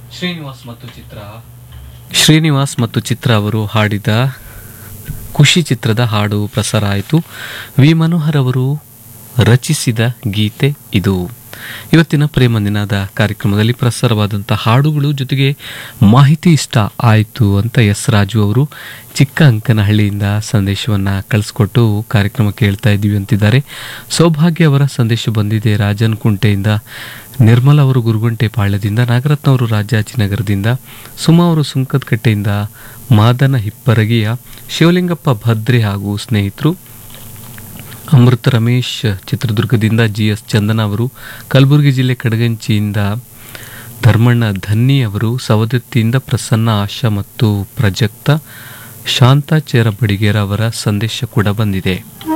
ಶ್ರೀನಿವಾಸ್ ಮತ್ತು ಚಿತ್ರ ಶ್ರೀನಿವಾಸ್ ಮತ್ತು ಚಿತ್ರ ಅವರು ಹಾಡಿದ ಖುಷಿ ಚಿತ್ರದ ಹಾಡು ಪ್ರಸಾರ ಆಯಿತು ವಿ ಮನೋಹರ್ ಅವರು ರಚಿಸಿದ ಗೀತೆ ಇದು ಇವತ್ತಿನ ಪ್ರೇಮ ನಿನಾದ ಕಾರ್ಯಕ್ರಮದಲ್ಲಿ ಪ್ರಸಾರವಾದಂಥ ಹಾಡುಗಳು ಜೊತೆಗೆ ಮಾಹಿತಿ ಇಷ್ಟ ಆಯಿತು ಅಂತ ಎಸ್ ರಾಜು ಅವರು ಚಿಕ್ಕ ಅಂಕನಹಳ್ಳಿಯಿಂದ ಸಂದೇಶವನ್ನು ಕಳಿಸ್ಕೊಟ್ಟು ಕಾರ್ಯಕ್ರಮ ಕೇಳ್ತಾ ಇದ್ದೀವಿ ಅಂತಿದ್ದಾರೆ ಸೌಭಾಗ್ಯ ಅವರ ಸಂದೇಶ ಬಂದಿದೆ ರಾಜನ್ ಕುಂಟೆಯಿಂದ ನಿರ್ಮಲ ಅವರು ಗುರುಗುಂಟೆ ಪಾಳ್ಯದಿಂದ ನಾಗರತ್ನ ಅವರು ರಾಜಾಜಿನಗರದಿಂದ ಸುಮಾ ಅವರು ಸುಂಕದಕಟ್ಟೆಯಿಂದ ಮಾದನ ಹಿಪ್ಪರಗಿಯ ಶಿವಲಿಂಗಪ್ಪ ಭದ್ರೆ ಹಾಗೂ ಸ್ನೇಹಿತರು ಅಮೃತ ರಮೇಶ್ ಚಿತ್ರದುರ್ಗದಿಂದ ಜಿ ಎಸ್ ಚಂದನ ಅವರು ಕಲಬುರಗಿ ಜಿಲ್ಲೆ ಕಡಗಂಚಿಯಿಂದ ಧರ್ಮಣ್ಣ ಧನ್ನಿ ಅವರು ಸವದತ್ತಿಯಿಂದ ಪ್ರಸನ್ನ ಆಶಾ ಮತ್ತು ಪ್ರಜಕ್ತ ಶಾಂತ ಚೇರಬಡಿಗೇರ ಅವರ ಸಂದೇಶ ಕೂಡ ಬಂದಿದೆ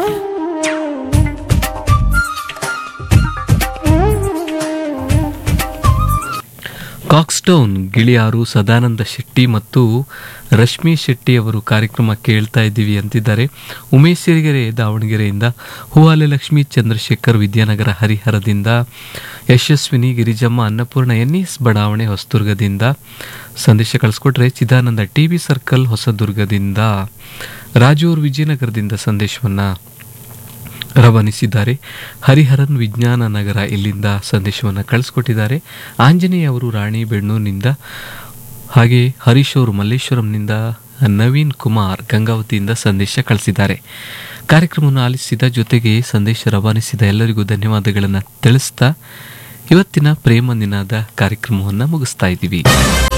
ಕಾಕ್ಸ್ಟೌನ್ ಗಿಳಿಯಾರು ಸದಾನಂದ ಶೆಟ್ಟಿ ಮತ್ತು ರಶ್ಮಿ ಶೆಟ್ಟಿ ಅವರು ಕಾರ್ಯಕ್ರಮ ಕೇಳ್ತಾ ಇದ್ದೀವಿ ಅಂತಿದ್ದಾರೆ ಉಮೇಶ್ ಸಿರಿಗೆರೆ ದಾವಣಗೆರೆಯಿಂದ ಹೂವಾಲೆ ಲಕ್ಷ್ಮೀ ಚಂದ್ರಶೇಖರ್ ವಿದ್ಯಾನಗರ ಹರಿಹರದಿಂದ ಯಶಸ್ವಿನಿ ಗಿರಿಜಮ್ಮ ಅನ್ನಪೂರ್ಣ ಎನ್ ಎಸ್ ಬಡಾವಣೆ ಹೊಸದುರ್ಗದಿಂದ ಸಂದೇಶ ಕಳಿಸ್ಕೊಟ್ರೆ ಚಿದಾನಂದ ಟಿ ವಿ ಸರ್ಕಲ್ ಹೊಸದುರ್ಗದಿಂದ ರಾಜೂರ್ ವಿಜಯನಗರದಿಂದ ಸಂದೇಶವನ್ನು ರವಾನಿಸಿದ್ದಾರೆ ಹರಿಹರನ್ ವಿಜ್ಞಾನ ನಗರ ಇಲ್ಲಿಂದ ಸಂದೇಶವನ್ನು ಕಳಿಸ್ಕೊಟ್ಟಿದ್ದಾರೆ ಆಂಜನೇಯ ಅವರು ರಾಣಿಬೆನ್ನೂರಿನಿಂದ ಹಾಗೆ ಹರೀಶ್ ಅವರು ಮಲ್ಲೇಶ್ವರಂನಿಂದ ನವೀನ್ ಕುಮಾರ್ ಗಂಗಾವತಿಯಿಂದ ಸಂದೇಶ ಕಳಿಸಿದ್ದಾರೆ ಕಾರ್ಯಕ್ರಮವನ್ನು ಆಲಿಸಿದ ಜೊತೆಗೆ ಸಂದೇಶ ರವಾನಿಸಿದ ಎಲ್ಲರಿಗೂ ಧನ್ಯವಾದಗಳನ್ನು ತಿಳಿಸ್ತಾ ಇವತ್ತಿನ ಪ್ರೇಮ ನಿನಾದ ಕಾರ್ಯಕ್ರಮವನ್ನು ಮುಗಿಸ್ತಾ ಇದ್ದೀವಿ